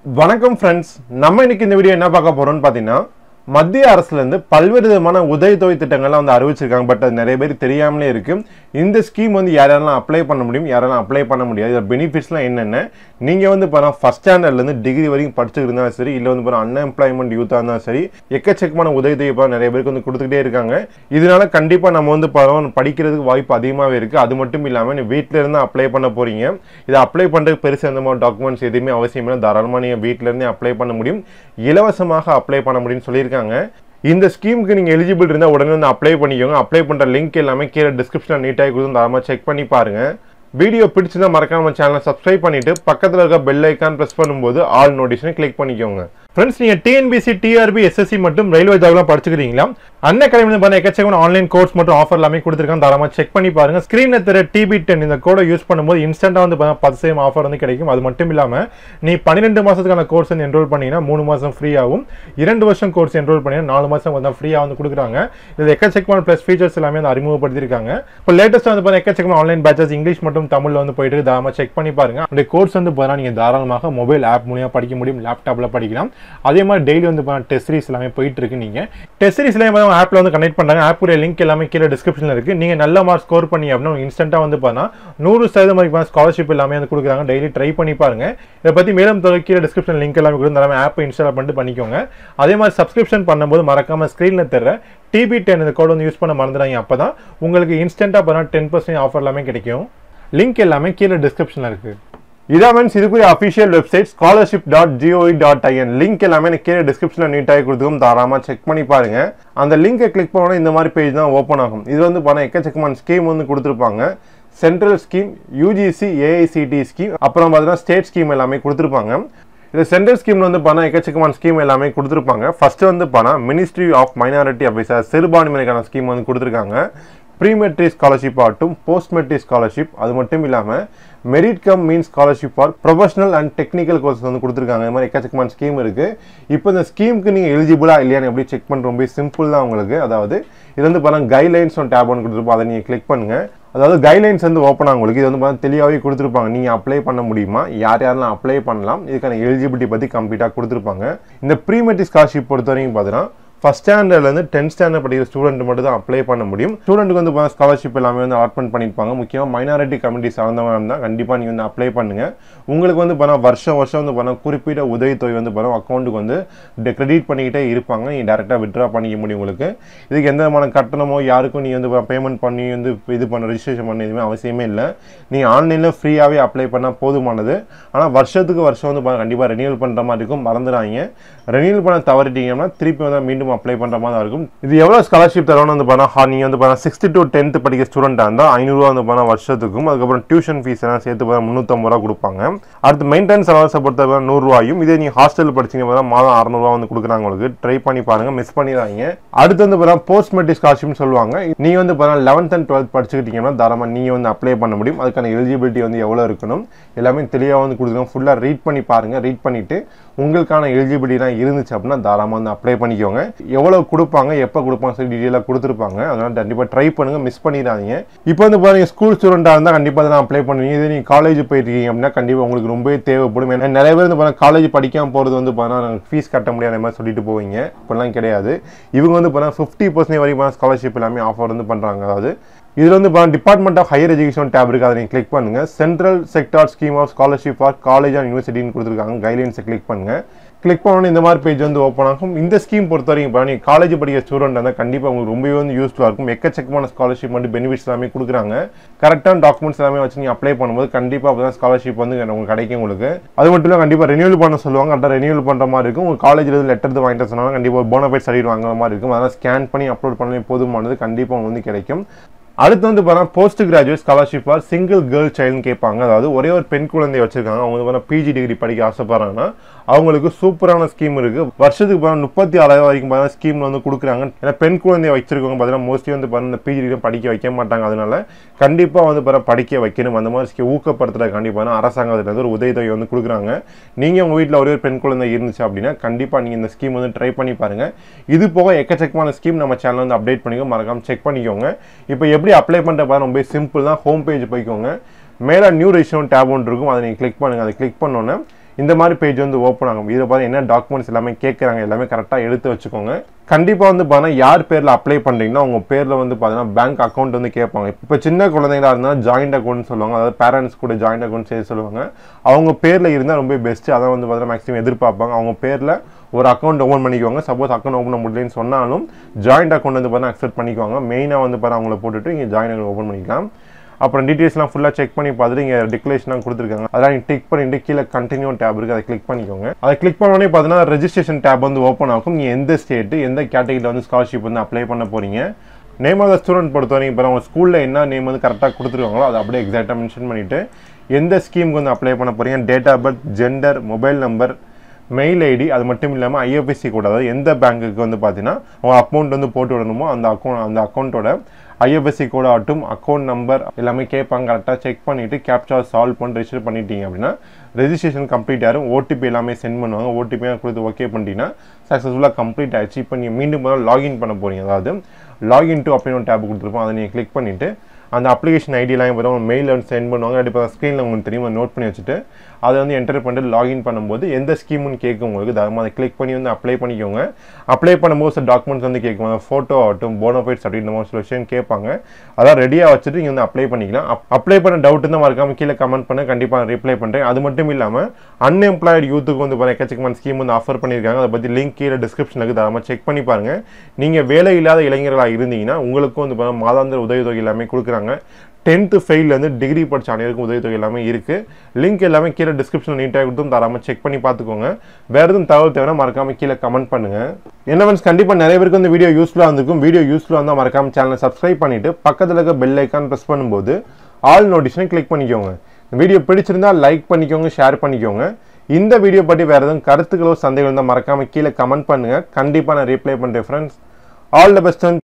வணக்கம் ஃப்ரெண்ட்ஸ் நம்ம இன்னைக்கு இந்த வீடியோ என்ன பார்க்க போறோம்னு பார்த்தீங்கன்னா மத்திய அரசுல இருந்து பல்வேறு விதமான உதவித்தொகை திட்டங்கள்லாம் வந்து அறிவிச்சிருக்காங்க பட் அது நிறைய பேர் தெரியாமலே இருக்கு இந்த ஸ்கீம் வந்து யாரெல்லாம் அப்ளை பண்ண முடியும் யாரெல்லாம் அப்ளை பண்ண முடியாது இதோட பெனிஃபிட்ஸ்லாம் என்னென்ன நீங்க வந்து பாருங்க ஃபர்ஸ்ட் ஸ்டாண்டர்ட்ல இருந்து டிகிரி வரைக்கும் படிச்சுட்டு இருந்தாலும் சரி இல்லை வந்து பாருங்க அன்எம்ப்ளாய்மெண்ட் யூத்தா இருந்தாலும் சரி எக்கச்சக்கமான உதவித்தொகை இப்போ நிறைய பேருக்கு வந்து கொடுத்துக்கிட்டே இருக்காங்க இதனால கண்டிப்பா நம்ம வந்து பாருங்க படிக்கிறதுக்கு வாய்ப்பு அதிகமாகவே இருக்கு அது மட்டும் இல்லாமல் நீ வீட்டில இருந்து அப்ளை பண்ண போறீங்க இதை அப்ளை பண்றதுக்கு பெருசு அந்த மாதிரி டாக்குமெண்ட்ஸ் எதுவுமே அவசியம் இல்லை தாராளமாக நீங்கள் வீட்டில இருந்தே அப்ளை பண்ண முடியும் இலவசமாக அப்ளை பண்ண முடியும்னு சொல்லியிருக்காங்க இந்த ஸ்கீமுக்கு நீங்கள் எலிஜிபிள் இருந்தால் உடனே வந்து அப்ளை பண்ணிக்கோங்க அப்ளை பண்ணுற லிங்க் எல்லாமே கீழே டிஸ்கிரிப்ஷனில் நீட்டாக கொடுத்து தாராளமாக செக் பண்ணி பாருங்க வீடியோ பிடிச்சிருந்தா மறக்காம நம்ம சேனலை சப்ஸ்கிரைப் பண்ணிட்டு பக்கத்தில் இருக்க பெல் ஐக்கான் ப்ரெஸ் பண்ணும்போது ஆல் நோட்டிஃபிகேஷனை கிளிக் பண்ணிக்கோங்க ஃப்ரெண்ட்ஸ் நீங்கள் டிஎன்பிசி டிஆர்பி எஸ்எஸ்சி மற்றும் ரயில்வே ஜாப்லாம் படிச்சுக்கிறீங்களா அன்ன அகாடமி வந்து பண்ண எக்கச்சக்கமான ஆன்லைன் கோர்ஸ் மற்றும் ஆஃபர் எல்லாமே கொடுத்துருக்காங்க தாராளமாக செக் பண்ணி பாருங்க ஸ்க்ரீனில் தெரிய டிபி டென் இந்த கோடை யூஸ் பண்ணும்போது இன்ஸ்டன்ட்டாக வந்து பார்த்தா பத்து சேம் ஆஃபர் வந்து கிடைக்கும் அது மட்டும் இல்லாமல் நீ பன்னிரெண்டு மாதத்துக்கான கோர்ஸ் வந்து என்ரோல் பண்ணீங்கன்னா மூணு மாதம் ஃப்ரீ ஆகும் இரண்டு வருஷம் கோர்ஸ் என்ரோல் பண்ணீங்கன்னா நாலு மாதம் வந்து ஃப்ரீயாக வந்து கொடுக்குறாங்க இது எக்கச்சக்கமான ப்ளஸ் ஃபீச்சர்ஸ் எல்லாமே வந்து அறிமுகப்படுத்திருக்காங்க இப்போ லேட்டஸ்ட்டாக வந்து பார்த்தா எக்கச்சக்கமான ஆன்லைன் பேச்சஸ் இங்கிலீஷ் மற்றும் தமிழில் வந்து போயிட்டு இருக்கு. தாராளமாக செக் பண்ணி பாருங்க அந்த கோர்ஸ் வந்து பார்த்தா நீங்கள் தாராளமாக மொபைல் ஆப் மூலியமாக படிக்க முடியும் லேப்டாப்பில் படிக்கலாம் அதே மாதிரி டெய்லி வந்து பார்த்தா டெஸ்ட் சீரிஸ் எல்லாமே போயிட்டு இருக்கு நீங்கள் டெஸ்ட் சீரிஸ்லேயே ஆப்பில் வந்து கனெக்ட் பண்ணுறாங்க ஆப்புடைய லிங்க் எல்லாமே கீழே டிஸ்கிரிப்ஷனில் இருக்குது நீங்கள் நல்ல மார்க் ஸ்கோர் பண்ணி அப்படின்னா இன்ஸ்டன்ட்டாக வந்து பார்த்தா நூறு சதவீதம் வரைக்கும் ஸ்காலர்ஷிப் எல்லாமே வந்து கொடுக்குறாங்க டெய்லி ட்ரை பண்ணி பாருங்க இதை பற்றி மேலும் தொகை கீழே டிஸ்கிரிப்ஷன் லிங்க் எல்லாமே கொடுத்து எல்லாமே ஆப் இன்ஸ்டால் பண்ணிட்டு பண்ணிக்கோங்க அதே மாதிரி சப்ஸ்கிரிப்ஷன் பண்ணும்போது மறக்காம ஸ்க்ரீனில் தர டிபி டென் இந்த கோட் வந்து யூஸ் பண்ண மறந்துடாங்க அப்போ தான் உங்களுக்கு இன்ஸ்டன்ட்டாக பார்த்தா டென் பர்சன்ட் ஆஃபர் எல்லாமே கிடைக்கும் லிங்க் எல்லாமே கீழே டிஸ்கிரிப்ஷனில் இருக்குது இதான் மீன்ஸ் இதுக்குரிய official website scholarship dot GOE dot IN link எல்லாமே எனக்கு கீழே டிஸ்கிரிப்ஷனில் நீட்டாக கொடுத்துக்கும் தாராளமாக செக் பண்ணி பாருங்க அந்த லிங்கை கிளிக் பண்ணோன்னா இந்த மாதிரி பேஜ் தான் ஓப்பன் ஆகும் இது வந்து பார்த்தா எக்கச்சக்கமான ஸ்கீம் வந்து கொடுத்துருப்பாங்க central scheme UGC AICT scheme அப்புறம் பார்த்தீங்கன்னா ஸ்டேட் ஸ்கீம் எல்லாமே கொடுத்துருப்பாங்க இது சென்ட்ரல் ஸ்கீம்ல வந்து பார்த்தா எக்கச்சக்கமான ஸ்கீம் எல்லாமே கொடுத்துருப்பாங்க ஃபர்ஸ்ட் வந்து பார்த்தா மினிஸ்ட்ரி ஆஃப் மைனாரிட்டி அஃபேர்ஸ் சிறுபான்மையினருக்கான ஸ்கீம் வந்து கொடுத்துருக்காங்க ப்ரீமெட்ரி ஸ்காலர்ஷிப் ஆகட்டும் போஸ்ட் மெட்ரிக் ஸ்காலர்ஷிப் அது மட்டும் இல்லாமல் merit cum mean scholarship for professional and technical courses வந்து கொடுத்துருக்காங்க இந்த மாதிரி எக்கச்சக்கமான ஸ்கீம் இருக்குது இப்போ இந்த ஸ்கீமுக்கு நீங்கள் எலிஜிபிளா இல்லையான்னு எப்படி செக் பண்ணுற ரொம்ப சிம்பிள் தான் உங்களுக்கு அதாவது இது வந்து பாருங்க கைட்லைன்ஸ் ஒன் டேப் ஒன்று கொடுத்துருப்போம் அதை நீங்கள் கிளிக் பண்ணுங்கள் அதாவது கைட்லைன்ஸ் வந்து ஓப்பன் ஆகும் உங்களுக்கு இது வந்து பார்த்தா தெளிவாகவே கொடுத்துருப்பாங்க நீங்கள் அப்ளை பண்ண முடியுமா யார் யாரெல்லாம் அப்ளை பண்ணலாம் இதுக்கான எலிஜிபிலிட்டி பற்றி கம்ப்ளீட்டாக கொடுத்துருப்பாங்க இந்த ப்ரீமெட்ரிக் ஸ்காலர்ஷிப் பொறுத்த வரைக்கும் பார்த்தீங்கன்னா ஃபஸ்ட் ஸ்டாண்டர்ட்லேருந்து டென்த் ஸ்டாண்டர்ட் படிக்கிற ஸ்டூடெண்ட் மட்டும் தான் அப்ளை பண்ண முடியும் ஸ்டூடெண்ட்டுக்கு வந்து ஸ்காலர்ஷிப் எல்லாமே வந்து அலாட்மெண்ட் பண்ணியிருப்பாங்க முக்கியமாக மைனாரிட்டி கம்யூனிட்டி சார்ந்தவங்க இருந்தால் கண்டிப்பாக நீங்கள் வந்து அப்ளை பண்ணுங்கள் உங்களுக்கு வந்து பண்ணால் வருஷம் வருஷம் வந்து பண்ணால் குறிப்பிட்ட உதவித்தொகை வந்து பண்ண அக்கௌண்ட்டுக்கு வந்து கிரெடிட் பண்ணிக்கிட்டே இருப்பாங்க நீங்கள் டேரெக்டாக விட்ரா பண்ணிக்க முடியும் உங்களுக்கு இதுக்கு எந்த விதமான கட்டணமோ யாருக்கும் நீங்கள் வந்து பேமெண்ட் பண்ணி வந்து இது பண்ண ரிஜிஸ்ட்ரேஷன் பண்ண எதுவுமே அவசியமே இல்லை நீங்கள் ஆன்லைனில் ஃப்ரீயாகவே அப்ளை பண்ணால் போதுமானது ஆனால் வருஷத்துக்கு வருஷம் வந்து கண்டிப்பாக ரெனியூவல் பண்ணுற மாதிரி இருக்கும் மறந்துடாங்க ரெனியூவல் பண்ண தவறிட்டீங்கன்னா திருப்பி வந்து மீண்டும் அப்ளை பண்ணுற மாதிரி தான் இருக்கும் இது எவ்வளோ ஸ்காலர்ஷிப் தரணும்னு வந்து பார்த்தா நீங்கள் வந்து பார்த்தா சிக்ஸ்த்து டு டென்த்து படிக்கிற ஸ்டூடெண்ட்டாக இருந்தால் ஐநூறுரூவா வந்து பார்த்தா வருஷத்துக்கும் அதுக்கப்புறம் டியூஷன் ஃபீஸ் எல்லாம் சேர்த்து பார்த்தா முந்நூற்றம்பது ரூபா கொடுப்பாங்க அடுத்து மெயின்டெனன்ஸ் அலவன்ஸை பொறுத்த நூறுரூவாயும் இதே நீங்கள் ஹாஸ்டல் படிச்சீங்க பார்த்தா மாதம் அறநூறுவா வந்து கொடுக்குறாங்க உங்களுக்கு ட்ரை பண்ணி பாருங்க மிஸ் பண்ணிடுறாங்க அடுத்து வந்து பார்த்தா போஸ்ட் மெட்ரிக் ஸ்காலர்ஷிப்னு சொல்லுவாங்க நீங்கள் வந்து பார்த்தா லெவன்த் அண்ட் டுவெல்த் படிச்சுக்கிட்டீங்கன்னா தாராளமாக நீங்கள் வந்து அப்ளை பண்ண முடியும் அதுக்கான எலிஜிபிலிட்டி வந்து எவ்வளோ இருக்கணும் எல்லாமே தெளிவாக வந்து கொடுத்துருக்கோம் ஃபுல்லாக ரீட் பண்ணி பாருங்கள் ரீட் பண்ணிவிட்டு உங்களுக்கான எலிஜிபிலிட்டிலாம் இருந்துச்சு அப்படின்னா தாராளமாக வந்து அப்ளை பண்ணிக்கோங்க எவ்வளோ கொடுப்பாங்க எப்போ கொடுப்பாங்க சொல்லி டீட்டெயிலாக கொடுத்துருப்பாங்க அதனால் கண்டிப்பாக ட்ரை பண்ணுங்கள் மிஸ் பண்ணிடாதீங்க இப்போ வந்து பாருங்க ஸ்கூல் ஸ்டூடெண்ட்டாக இருந்தால் கண்டிப்பாக தான் அப்ளை பண்ணுவீங்க இதே நீங்கள் காலேஜ் போயிருக்கீங்க அப்படின்னா கண்டிப்பாக உங்களுக்கு ரொம்பவே தேவைப்படும் ஏன்னா நிறைய பேர் வந்து பாருங்க காலேஜ் படிக்காமல் போகிறது வந்து பார்த்தீங்கன்னா ஃபீஸ் கட்ட முடியாத மாதிரி சொல்லிட்டு போவீங்க இப்படிலாம் கிடையாது இவங்க வந்து பார்த்தீங்கன்னா ஃபிஃப்டி பர்சன்ட் வரைக்கும் ஸ்காலர்ஷிப் எல்லாமே ஆஃபர் வந்து பண்ணுறாங்க அதாவது இதில் வந்து இப்போ department of higher education tab இருக்குது அதை நீங்கள் கிளிக் பண்ணுங்கள் central sector scheme of scholarship for college and யூனிவர்சிட்டின்னு கொடுத்துருக்காங்க கைட்லைன்ஸை கிளிக் பண்ணுங்கள் கிளிக் பண்ணணும் இந்த மாதிரி பேஜ் வந்து ஓப்பன் ஆகும் இந்த ஸ்கீம் பொறுத்த வரைக்கும் இப்போ நீங்கள் காலேஜ் படிக்கிற ஸ்டூடெண்ட் இருந்தால் கண்டிப்பாக உங்களுக்கு ரொம்பவே வந்து யூஸ்ஃபுல்லாக இருக்கும் எக்கச்சக்கமான ஸ்காலர்ஷிப் மட்டும் பெனிஃபிட்ஸ் எல்லாமே கொடுக்குறாங்க கரெக்டான டாக்குமெண்ட்ஸ் எல்லாமே வச்சு நீங்கள் அப்ளை பண்ணும்போது கண்டிப்பாக அப்போ தான் ஸ்காலர்ஷிப் வந்து உங்களுக்கு கிடைக்கும் உங்களுக்கு அது மட்டும் இல்லை கண்டிப்பாக ரெனியூவல் பண்ண சொல்லுவாங்க கரெக்டாக ரெனியூவல் பண்ணுற மாதிரி இருக்கும் உங்கள் காலேஜில் இருந்து லெட்டர் வாங்கிட்டு சொன்னாலும் கண்டிப்பாக ஒரு போனபைட் சர்டிஃபிகேட் வாங்குற மாதிரி இருக்கும் அதெல்லாம் ஸ்கேன் பண்ணி அப்லோட் பண்ணி போதுமானது கண்டிப்பாக உங்களுக்கு வந்து கிடைக்கும் அடுத்து வந்து பார்த்தா post graduate scholarship for single girl சைல்டுன்னு கேட்பாங்க அதாவது ஒரே ஒரு பெண் குழந்தை வச்சிருக்காங்க அவங்க வந்து பார்த்தா பிஜி டிகிரி படிக்க ஆசைப்படுறாங்கன்னா அவங்களுக்கு சூப்பரான ஸ்கீம் இருக்கு வருஷத்துக்கு பார்த்தா முப்பத்தி ஆறாயிரம் வரைக்கும் பார்த்தா ஸ்கீம்ல வந்து கொடுக்குறாங்க ஏன்னா பெண் குழந்தைய வச்சிருக்கவங்க பார்த்தீங்கன்னா மோஸ்ட்லி வந்து பார்த்தா இந்த பிஜி டிகிரி படிக்க வைக்க மாட்டாங்க அதனால கண்டிப்பாக வந்து பார்த்தா படிக்க வைக்கணும் அந்த மாதிரி ஸ்கீம் ஊக்கப்படுத்துற கண்டிப்பாக அரசாங்கத்துல ஒரு உதவித்தொகை வந்து கொடுக்குறாங்க நீங்க உங்க வீட்டில் ஒரே ஒரு பெண் குழந்தை இருந்துச்சு அப்படின்னா கண்டிப்பாக நீங்க இந்த ஸ்கீம் வந்து ட்ரை பண்ணி பாருங்க இது போக எக்கச்சக்கமான ஸ்கீம் நம்ம சேனல் வந்து அப்டேட் பண்ணிக்கோ மறக்காம செக் பண்ணிக்கோங்க இப்போ எப்படி அப்ளை பண்ணுற பாருங்க ரொம்ப சிம்பிள் தான் ஹோம் பேஜ் போய்க்கோங்க மேலே நியூ ரெஜிஸ்ட்ரேஷன் டேப் ஒன்று இருக்கும் அதை நீங்கள் கிளிக் பண்ணுங்கள் அதை கிளிக் பண்ணோன்னே இந்த மாதிரி பேஜ் வந்து ஓப்பன் ஆகும் இதில் பார்த்து என்ன டாக்குமெண்ட்ஸ் எல்லாமே கேட்குறாங்க எல்லாமே கரெக்டாக எடுத்து வச்சுக்கோங்க கண்டிப்பாக வந்து பார்த்தீங்கன்னா யார் பேரில் அப்ளை பண்ணுறீங்கன்னா உங்கள் பேரில் வந்து பார்த்தீங்கன்னா பேங்க் அக்கௌண்ட் வந்து கேட்பாங்க இப்போ சின்ன குழந்தைங்களா இருந்தால் ஜாயிண்ட் அக்கௌண்ட் சொல்லுவாங்க அதாவது பேரண்ட்ஸ் கூட ஜாயிண்ட் அக்கௌண்ட் செய்ய சொல்லுவாங்க அவங்க பேரில் இருந்தால் ரொம்ப பெஸ்ட்டு அதான் வந்து பார்த்தீங்கன்னா மேக்ஸிமம் எதிர்பார்ப்பாங்க அவங்க பேரில் ஒரு அக்கௌண்ட் ஓப்பன் பண்ணிக்குவாங்க சப்போஸ் அக்கௌண்ட் ஓப்பன் பண்ண முடியலன்னு சொன்னாலும் ஜாயிண்ட் அக்கௌண்ட் வந்து பார்த்தீங்கன்னா அக்செப்ட் பண்ணிக்குவாங்க மெயினாக வந்து பார்த்தா அவங்கள போட்டுட்டு இங்கே ஜாயிண்ட் அக்கௌண்ட் ஓப்பன் பண்ணிக்கலாம் அப்புறம் டீட்டெயில்ஸ்லாம் ஃபுல்லாக செக் பண்ணி பார்த்துட்டு இங்கே டிக்ளரேஷன்லாம் கொடுத்துருக்காங்க அதெல்லாம் நீங்கள் டிக் பண்ணிட்டு கீழே கண்டினியூ டேப் இருக்குது அதை கிளிக் பண்ணிக்கோங்க அதை கிளிக் பண்ணோடனே பார்த்தீங்கன்னா ரெஜிஸ்ட்ரேஷன் டேப் வந்து ஓப்பன் ஆகும் நீங்கள் எந்த ஸ்டேட்டு எந்த கேட்டகரியில் வந்து ஸ்காலர்ஷிப் வந்து அப்ளை பண்ண போகிறீங்க நேம் ஆஃப் த ஸ்டூடெண்ட் பொறுத்த வரைக்கும் இப்போ உங்கள் ஸ்கூலில் என்ன நேம் வந்து கரெக்டாக கொடுத்துருக்காங்களோ அதை அப்படியே எக்ஸாக்டாக மென்ஷன் பண்ணிவிட்டு எந்த ஸ்கீமுக்கு வந்து அப்ளை பண்ண போகிறீங்க date of birth gender mobile number mail ID அது மட்டும் இல்லாமல் ஐஎஃப்எஸ்சி கோட் அதாவது எந்த பேங்க்குக்கு வந்து பார்த்தீங்கன்னா உங்கள் அக்கௌண்ட் வந்து போட்டு விடணுமோ அந்த அக்கௌண்ட் அந்த அக்கௌண்ட்டோட ஐஎஃப்எஸ்சி கோட் ஆகட்டும் அக்கௌண்ட் நம்பர் எல்லாமே கேட்பாங்க கரெக்டாக செக் பண்ணிவிட்டு கேப்சா சால்வ் பண்ணி ரெஜிஸ்டர் பண்ணிட்டீங்க அப்படின்னா ரெஜிஸ்ட்ரேஷன் கம்ப்ளீட் ஆகும் ஓடிபி எல்லாமே சென்ட் பண்ணுவாங்க ஓடிபி கொடுத்து ஓகே பண்ணிட்டீங்கன்னா சக்ஸஸ்ஃபுல்லாக கம்ப்ளீட் ஆயிடுச்சு இப்போ நீங்கள் மீண்டும் லாகின் பண்ண போகிறீங்க அதாவது லாகின் டு அப்படின்னு ஒரு டேப் கொடுத்துருப்போம் அதை நீங்கள் கிளிக் பண்ணிவிட்டு அந்த அப்ளிகேஷன் ஐடியெலாம் இப்போ மெயில் வந்து சென்ட் பண்ணுவாங்க இப்போ ஸ்க்ரீனில் உங்களுக்கு தெரியும் நோட் பண்ணி வச்சுட்டு அதை வந்து என்டர் பண்ணிட்டு லாகின் பண்ணும்போது எந்த ஸ்கீம்னு கேட்கும் உங்களுக்கு தாராளமாக அதை கிளிக் பண்ணி வந்து அப்ளை பண்ணிக்கோங்க அப்ளை பண்ணும்போது சில டாக்குமெண்ட்ஸ் வந்து கேட்கும் ஃபோட்டோ ஆகட்டும் போனோஃபைட்ஸ் அப்படின்னு மாதிரி சில விஷயம் கேட்பாங்க அதான் ரெடியாக வச்சுட்டு நீங்கள் வந்து அப்ளை பண்ணிக்கலாம் அப்ளை பண்ண டவுட் இருந்தால் மறக்காம கீழே கமெண்ட் பண்ண கண்டிப்பாக நான் ரிப்ளை பண்ணுறேன் அது மட்டும் இல்லாமல் அன்எம்ப்ளாய்டு யூத்துக்கு வந்து பாருங்க எக்கச்சக்கமான ஸ்கீம் வந்து ஆஃபர் பண்ணியிருக்காங்க அதை பற்றி லிங்க் கீழே டிஸ்கிரிப்ஷனுக்கு தாராளமாக செக் பண்ணி பாருங்கள் நீங்கள் வேலை இல்லாத இளைஞர்களாக இருந்தீங்கன்னா உங்களுக்கும் வந்து பாருங்க மாதாந்திர உதவித்தொகை எல்லாமே கொடுக்குறாங்க டென்த்து ஃபெயிலேருந்து டிகிரி படித்த அனைவருக்கும் உதவித்தொகை எல்லாமே இருக்குது லிங்க் எல்லாமே கீழே டிஸ்கிரிப்ஷனில் நீட்டாக கொடுத்தும் தராமல் செக் பண்ணி பார்த்துக்கோங்க வேறு எதுவும் தகவல் தேவைன்னா மறக்காமல் கீழே கமெண்ட் பண்ணுங்கள் என்ன ஃப்ரெண்ட்ஸ் கண்டிப்பாக நிறைய பேருக்கு வந்து வீடியோ யூஸ்ஃபுல்லாக இருந்திருக்கும் வீடியோ யூஸ்ஃபுல்லாக இருந்தால் மறக்காமல் சேனலை சப்ஸ்கிரைப் பண்ணிவிட்டு பக்கத்தில் இருக்க பெல் ஐக்கான் ப்ரெஸ் பண்ணும்போது ஆல் நோட்டிஷனை கிளிக் பண்ணிக்கோங்க வீடியோ பிடிச்சிருந்தா லைக் பண்ணிக்கோங்க ஷேர் பண்ணிக்கோங்க இந்த வீடியோ பற்றி வேறு எதுவும் கருத்துக்களோ சந்தேகம் இருந்தால் மறக்காமல் கீழே கமெண்ட் பண்ணுங்கள் கண்டிப்பாக நான் ரிப்ளை பண்ணுறேன் ஃப்ரெண்ட்ஸ் ஆல் த பெஸ்ட்